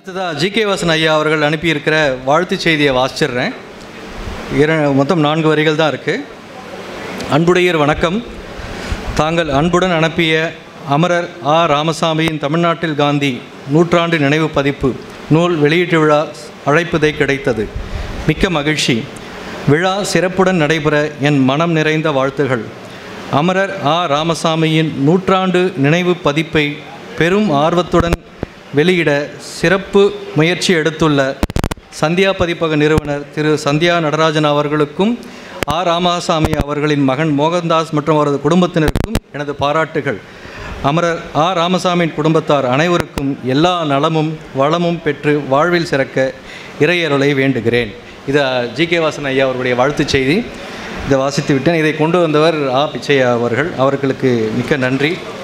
அடுத்ததாக ஜிகே வாசன் ஐயா அவர்கள் அனுப்பியிருக்கிற வாழ்த்துச் செய்தியை வாசிச்சிடுறேன் இர மொத்தம் நான்கு வரிகள் தான் இருக்குது அன்புடையர் வணக்கம் தாங்கள் அன்புடன் அனுப்பிய அமரர் ஆ ராமசாமியின் தமிழ்நாட்டில் காந்தி நூற்றாண்டு நினைவு பதிப்பு நூல் வெளியீட்டு விழா அழைப்புதை கிடைத்தது மிக்க மகிழ்ச்சி விழா சிறப்புடன் நடைபெற என் மனம் நிறைந்த வாழ்த்துகள் அமரர் ஆ ராமசாமியின் நூற்றாண்டு நினைவு பதிப்பை பெரும் ஆர்வத்துடன் வெளியிட சிறப்பு முயற்சி எடுத்துள்ள சந்தியா பதிப்பக நிறுவனர் திரு சந்தியா நடராஜன் அவர்களுக்கும் ஆ ராமசாமி அவர்களின் மகன் மோகன்தாஸ் மற்றும் அவரது குடும்பத்தினருக்கும் எனது பாராட்டுகள் அமரர் ஆ ராமசாமியின் குடும்பத்தார் அனைவருக்கும் எல்லா நலமும் வளமும் பெற்று வாழ்வில் சிறக்க இறையருளை வேண்டுகிறேன் இது ஜி கே வாசன் ஐயா அவர்களுடைய வாழ்த்துச் செய்தி இதை வாசித்து விட்டேன் இதை கொண்டு வந்தவர் ஆ பிச்சையா அவர்கள் அவர்களுக்கு மிக்க நன்றி